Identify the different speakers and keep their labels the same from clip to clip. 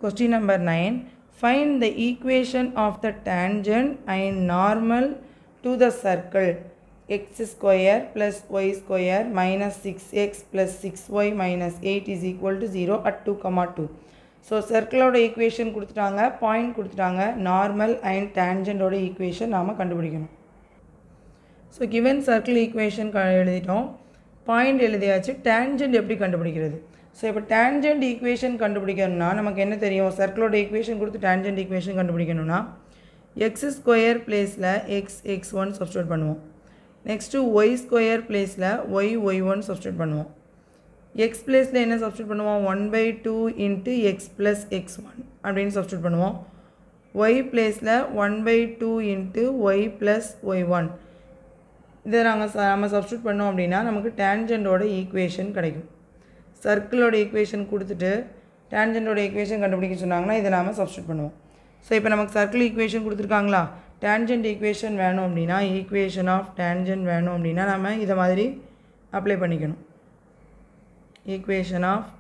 Speaker 1: Question number 9. Find the equation of the tangent and normal to the circle x square plus y square minus 6x plus 6y minus 8 is equal to 0 at 2 comma 2. So சர்க்கிளோட equation கொடுத்துட்டாங்க point கொடுத்துட்டாங்க normal and டேஞ்சண்டோட equation நாம் கண்டுபிடிக்கணும் so given circle equation க எழுதிட்டோம் point எழுதியாச்சு tangent எப்படி கண்டுபிடிக்கிறது ஸோ இப்போ டேஞ்சண்ட் ஈக்குவேஷன் கண்டுபிடிக்கணும்னா நமக்கு என்ன தெரியும் சர்க்கிளோட ஈக்குவேஷன் கொடுத்து டேஞ்சண்ட் ஈக்குவேஷன் கண்டுபிடிக்கணும்னா எக்ஸ் ஸ்கொயர் பிளேஸில் எக்ஸ் எக்ஸ் ஒன் சப்ஸ்டியூட் பண்ணுவோம் நெக்ஸ்ட்டு ஒய் ஸ்கொயர் பிளேஸில் ஒய் ஒய் ஒன் சப்ஸ்டியூட் பண்ணுவோம் எக்ஸ் பிளேஸில் என்ன சப்ஸ்டியூட் பண்ணுவோம் one by two into x plus x one அப்படின்னு சப்ஸ்டியூட் பண்ணுவோம் ஒய் பிளேஸில் one by two into y plus y one இதை நாங்கள் ச நம்ம சப்ஸ்டியூட் பண்ணோம் அப்படின்னா நமக்கு டேஞ்சண்டோட ஈக்குவேஷன் கிடைக்கும் சர்க்கிளோட ஈக்குவேஷன் கொடுத்துட்டு டேஞ்சண்டோட ஈக்குவேஷன் கண்டுபிடிக்க சொன்னாங்கன்னா இதை நாம் சப்ஸ்டியூட் பண்ணுவோம் ஸோ இப்போ நமக்கு சர்க்கிள் ஈக்குவேஷன் கொடுத்துருக்காங்களா டேஞ்சண்ட் ஈக்குவேஷன் வேணும் அப்படின்னா ஈக்குவேஷன் ஆஃப் டேஞ்சண்ட் வேணும் அப்படின்னா நம்ம இதை மாதிரி அப்ளை பண்ணிக்கணும் ஈக்குவேஷன் ஆஃப்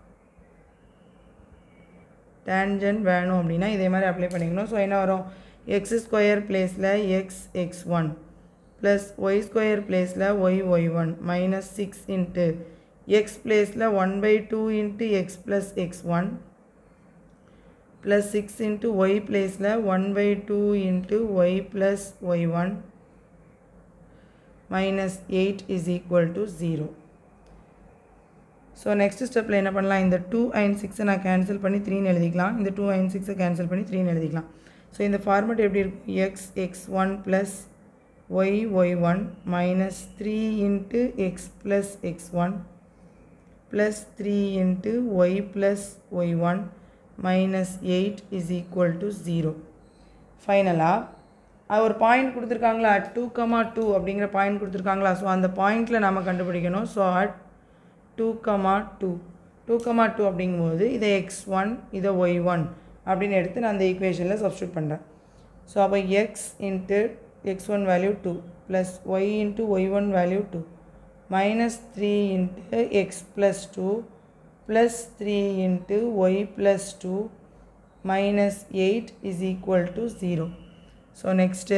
Speaker 1: டேஞ்சன்ட் வேணும் அப்படின்னா இதே மாதிரி அப்ளை பண்ணிக்கணும் ஸோ என்ன வரும் எக்ஸ் ஸ்கொயர் பிளேஸில் x x one plus y square பிளேஸில் y y one minus six into x பிளேஸில் one by two into x plus x one plus six into y பிளேஸில் one by two into y plus y one minus eight is equal to zero so next ஸ்டெப்பில் என்ன பண்ணலாம் இந்த two and சிக்ஸை நான் cancel பண்ணி த்ரீன்னு எழுதிக்கலாம் இந்த டூ அண்ட் சிக்ஸை கேன்சல் பண்ணி த்ரீன்னு எழுதிக்கலாம் ஸோ இந்த ஃபார்மெட் எப்படி இருக்கும் x x one plus y y one minus three into x plus x one plus three into y plus y one minus eight is equal to zero ஃபைனலாக ஒரு point கொடுத்துருக்காங்களா two comma two அப்படிங்கிற point கொடுத்துருக்காங்களா so அந்த பாயிண்டில் நம்ம கண்டுபிடிக்கணும் so at two comma two two comma two அப்படிங்கும்போது இதை எக்ஸ் ஒன் இதை ஒய் ஒன் அப்படின்னு எடுத்து நான் அந்த ஈக்குவேஷனில் சப்ஸ்டியூட் பண்ணுறேன் ஸோ அப்போ X into x one value two plus y into y one value two minus three into x plus two plus three into y plus two minus eight is equal to zero so next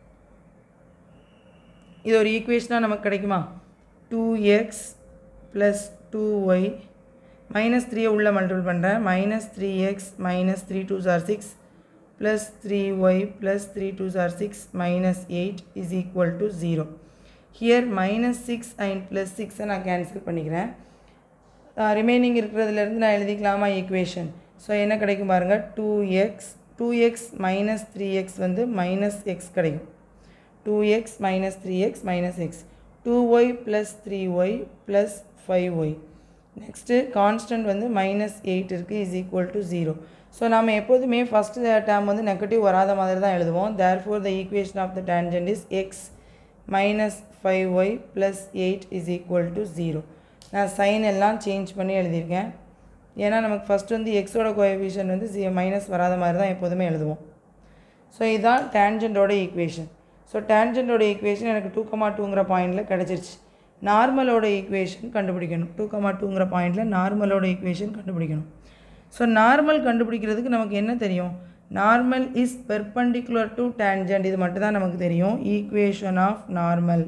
Speaker 1: இது ஒரு ஈக்குவேஷனாக நமக்கு கிடைக்குமா two x plus two y minus த்ரீயை உள்ளே multiple பண்ணுறேன் minus three x minus three two are six plus three y plus three two are six minus eight is equal to zero here minus six and plus சிக்ஸை நான் cancel பண்ணிக்கிறேன் remaining இருக்கிறதுலேருந்து நான் எழுதிக்கலாமா equation so என்ன கிடைக்கும் பாருங்கள் two x two x minus three x வந்து minus x கிடைக்கும் two x minus three x minus x two y plus three y plus five y next constant வந்து மைனஸ் எயிட் இருக்குது is equal to zero so நம்ம எப்போதுமே first dam வந்து negative வராத மாதிரி தான் எழுதுவோம் therefore the equation of the tangent is x minus five y plus eight is equal to zero நான் சைன் எல்லாம் சேஞ்ச் பண்ணி எழுதியிருக்கேன் ஏன்னா நமக்கு ஃபஸ்ட் வந்து எக்ஸோட கோஎஃபிஷியன் வந்து ஜி மைனஸ் வராத மாதிரி தான் எப்போதுமே எழுதுவோம் ஸோ இதுதான் டேஞ்சண்டோட ஈக்குவேஷன் ஸோ டேஞ்சண்டோட ஈக்குவேஷன் எனக்கு டூ கமா டூங்கிற பாயிண்டில் கிடச்சிருச்சு நார்மலோட ஈக்குவேஷன் கண்டுபிடிக்கணும் டூ கமா டூங்கிற பாயிண்டில் நார்மலோட ஈக்குவேஷன் கண்டுபிடிக்கணும் ஸோ நார்மல் கண்டுபிடிக்கிறதுக்கு நமக்கு என்ன தெரியும் normal is perpendicular to tangent இது மட்டும் தான் நமக்கு தெரியும் ஈக்குவேஷன் ஆஃப் நார்மல்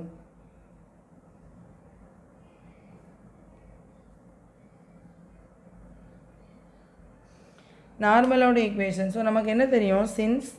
Speaker 1: நார்மலோட ஈக்குவேஷன் ஸோ நமக்கு என்ன தெரியும் since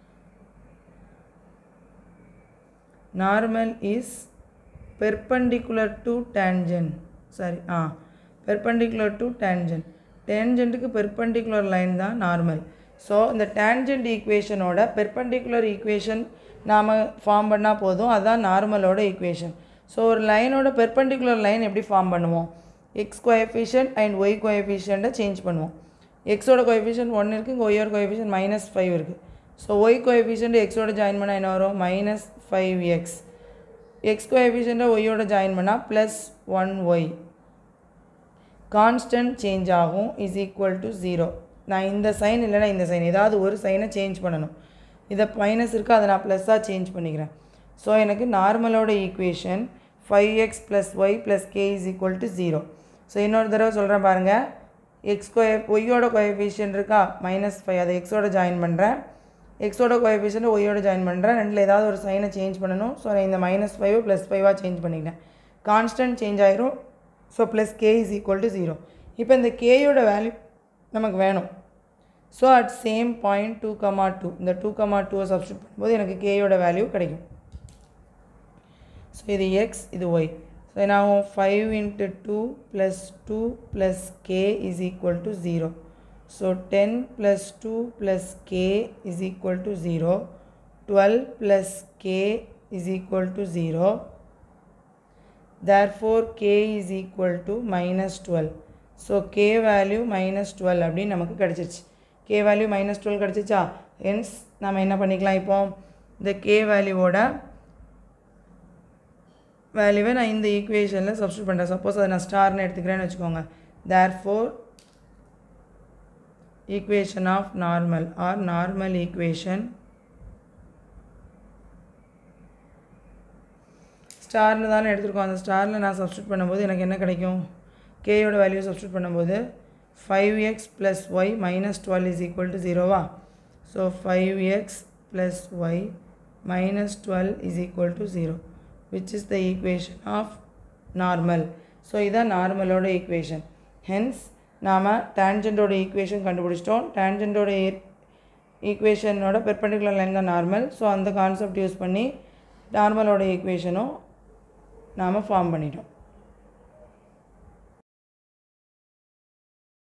Speaker 1: normal is perpendicular to tangent sorry ah perpendicular to tangent டேஞ்சண்ட்டுக்கு பெர்பண்டிகுலர் லைன் தான் நார்மல் ஸோ இந்த டேஞ்சண்ட் ஈக்குவேஷனோட பெர்பண்டிகுலர் ஈக்குவேஷன் நாம் ஃபார்ம் பண்ணால் போதும் அதுதான் நார்மலோட ஈக்குவேஷன் ஸோ ஒரு லைனோட பெர்பண்டிகுலர் லைன் எப்படி ஃபார்ம் பண்ணுவோம் எக்ஸ் கோஎஃபிஷியன்ட் அண்ட் ஒய் கோஎஃபிஷியண்ட்டை சேஞ்ச் பண்ணுவோம் எக்ஸோட கோஎஃபிஷியன்ட் ஒன்று இருக்குது இங்கே ஒய்யோட கோஎஃபிஷியன்ட் மைனஸ் ஃபைவ் இருக்குது ஸோ ஒய் கோஎஃபிஷியன்ட் எக்ஸோட ஜாயின் பண்ணால் என்ன வரும் மைனஸ் ஃபைவ் எக்ஸ் எக்ஸ் கோஎஃபிஷியண்ட்டை ஒய்யோட ஜாயின் பண்ணால் plus one y constant change ஆகும் இஸ் ஈக்குவல் டு ஜீரோ நான் இந்த சைன் இல்லைனா இந்த சைன் ஏதாவது ஒரு சைனை சேஞ்ச் பண்ணணும் இதை மைனஸ் இருக்குது அதை நான் ப்ளஸ்ஸாக சேஞ்ச் பண்ணிக்கிறேன் ஸோ எனக்கு நார்மலோட equation five x plus y plus k is equal to zero so இன்னொரு தடவை சொல்கிறேன் பாருங்கள் எக்ஸ் கொய ஒய்யோட கோஎஃபிஷியன்ட் இருக்கா மைனஸ் ஃபைவ் அதை எக்ஸோட ஜாயின் பண்ணுறேன் எக்ஸோட கோஎஃபிஷியன்ட் ஒய்யோட ஜாயின் பண்ணுறேன் ரெண்டில் ஏதாவது ஒரு சைனை சேஞ்ச் பண்ணணும் ஸோ நான் இந்த மைனஸ் ஃபைவ் ப்ளஸ் ஃபைவாக சேஞ்ச் பண்ணிக்கிட்டேன் கான்ஸ்டன்ட் சேஞ்ச் ஆயிரும் so plus k is equal to zero இப்போ இந்த கேயோட வேல்யூ நமக்கு வேணும் so at same point two comma two இந்த டூ கமா டூவை சப்ஸ்டியூட் பண்ணும்போது எனக்கு கேயோட வேல்யூ கிடைக்கும் ஸோ இது எக்ஸ் இது ஒய் ஸோ என்ன ஆகும் five into two plus two plus k is equal to zero so ten plus two plus k is equal to zero twelve plus k is equal to zero therefore k is equal to minus twelve so k value minus twelve அப்படின்னு நமக்கு கிடச்சிருச்சு k value minus twelve கிடச்சிச்சா hence நம்ம என்ன பண்ணிக்கலாம் இப்போ இந்த K வேல்யூவோட வேல்யூவை நான் இந்த ஈக்குவேஷனில் சப்ஸ்டியூட் பண்ணுறேன் சப்போஸ் அதை நான் ஸ்டார்னு எடுத்துக்கிறேன்னு வச்சுக்கோங்க therefore equation of normal or normal equation ஸ்டார்னு தானே எடுத்துருக்கோம் அந்த ஸ்டாரில் நான் சப்ஸ்டியூட் பண்ணும்போது எனக்கு என்ன கிடைக்கும் கேயோட வேல்யூ சப்ஸ்டியூட் பண்ணும்போது five x plus y minus twelve is equal to ஜீரோவா so five x plus y minus twelve is equal to zero which is the equation of normal so இதான் நார்மலோட ஈக்குவேஷன் ஹென்ஸ் நாம் டேஞ்சண்டோட equation கண்டுபிடிச்சிட்டோம் டேஞ்சண்டோட ஈக்குவேஷனோட perpendicular line தான் normal so அந்த கான்செப்ட் யூஸ் பண்ணி நார்மலோட ஈக்குவேஷனும் நாம் ஃபார்ம் பண்ணிட்டோம்